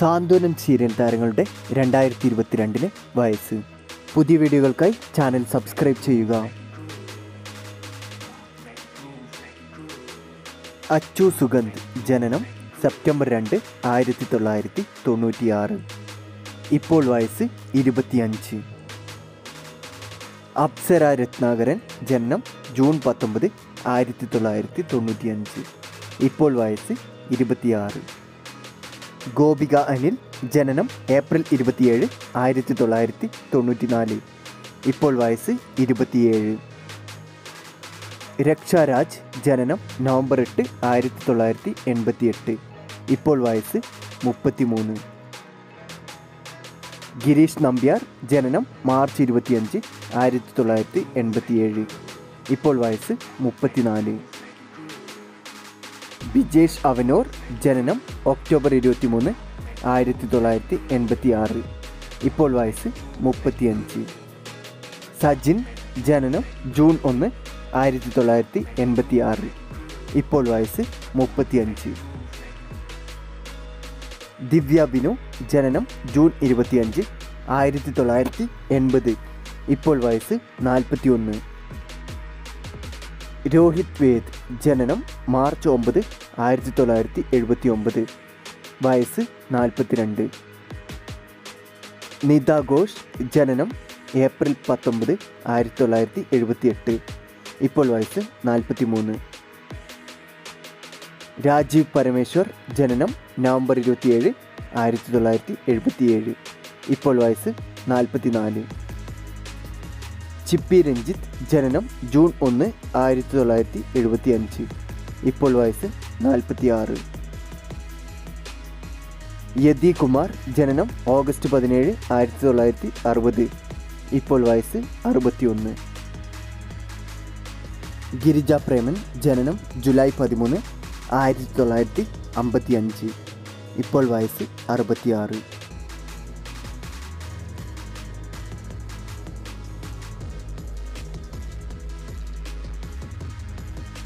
സാന്ത്വനം serial താരങ്ങളുടെ രണ്ടായിരത്തി ഇരുപത്തിരണ്ടിലെ വയസ്സ് പുതിയ വീഡിയോകൾക്കായി ചാനൽ സബ്സ്ക്രൈബ് ചെയ്യുക അച്ചു സുഗന്ധ് ജനനം സെപ്റ്റംബർ രണ്ട് ആയിരത്തി തൊള്ളായിരത്തി തൊണ്ണൂറ്റിയാറ് ഇപ്പോൾ വയസ്സ് ഇരുപത്തിയഞ്ച് അപ്സര രത്നാകരൻ ജനനം ജൂൺ പത്തൊമ്പത് ആയിരത്തി തൊള്ളായിരത്തി തൊണ്ണൂറ്റിയഞ്ച് ഇപ്പോൾ വയസ്സ് ഇരുപത്തിയാറ് ഗോപിക അനിൽ ജനനം ഏപ്രിൽ ഇരുപത്തിയേഴ് ആയിരത്തി തൊള്ളായിരത്തി തൊണ്ണൂറ്റിനാല് ഇപ്പോൾ വയസ്സ് ഇരുപത്തിയേഴ് രക്ഷാരാജ് ജനനം നവംബർ എട്ട് ആയിരത്തി തൊള്ളായിരത്തി എൺപത്തിയെട്ട് ഇപ്പോൾ വയസ്സ് മുപ്പത്തിമൂന്ന് ഗിരീഷ് നമ്പ്യാർ ജനനം മാർച്ച് ഇരുപത്തിയഞ്ച് ആയിരത്തി തൊള്ളായിരത്തി എൺപത്തിയേഴ് ഇപ്പോൾ വയസ്സ് മുപ്പത്തിനാല് ബിജേഷ് അവനോർ ജനനം ഒക്ടോബർ ഇരുപത്തിമൂന്ന് ആയിരത്തി തൊള്ളായിരത്തി എൺപത്തി ആറ് ഇപ്പോൾ വയസ്സ് മുപ്പത്തിയഞ്ച് സജിൻ ജനനം ജൂൺ ഒന്ന് ആയിരത്തി തൊള്ളായിരത്തി എൺപത്തി ആറ് ഇപ്പോൾ വയസ്സ് മുപ്പത്തിയഞ്ച് ദിവ്യ ബിനു ജനനം ജൂൺ ഇരുപത്തിയഞ്ച് ആയിരത്തി തൊള്ളായിരത്തി എൺപത് ഇപ്പോൾ വയസ്സ് നാൽപ്പത്തി ഒന്ന് രോഹിത് വേദ് ജനനം മാർച്ച് ഒമ്പത് ആയിരത്തി തൊള്ളായിരത്തി എഴുപത്തി ഒമ്പത് വയസ്സ് നാൽപ്പത്തിരണ്ട് നിത ഘോഷ് ജനനം ഏപ്രിൽ പത്തൊമ്പത് ആയിരത്തി തൊള്ളായിരത്തി എഴുപത്തി എട്ട് ഇപ്പോൾ വയസ്സ് നാൽപ്പത്തി മൂന്ന് രാജീവ് പരമേശ്വർ ജനനം നവംബർ ഇരുപത്തിയേഴ് ആയിരത്തി തൊള്ളായിരത്തി എഴുപത്തിയേഴ് ഇപ്പോൾ വയസ്സ് നാൽപ്പത്തിനാല് ചിപ്പി രഞ്ജിത്ത് ജനനം ജൂൺ ഒന്ന് ആയിരത്തി തൊള്ളായിരത്തി എഴുപത്തി അഞ്ച് ഇപ്പോൾ വയസ്സ് നാൽപ്പത്തി ആറ് യതി കുമാർ ജനനം ഓഗസ്റ്റ് പതിനേഴ് ആയിരത്തി തൊള്ളായിരത്തി അറുപത് ഇപ്പോൾ വയസ്സ് അറുപത്തിയൊന്ന് ഗിരിജ പ്രേമൻ ജനനം ജൂലൈ പതിമൂന്ന് ആയിരത്തി തൊള്ളായിരത്തി അമ്പത്തി അഞ്ച് ഇപ്പോൾ വയസ്സ് അറുപത്തിയാറ്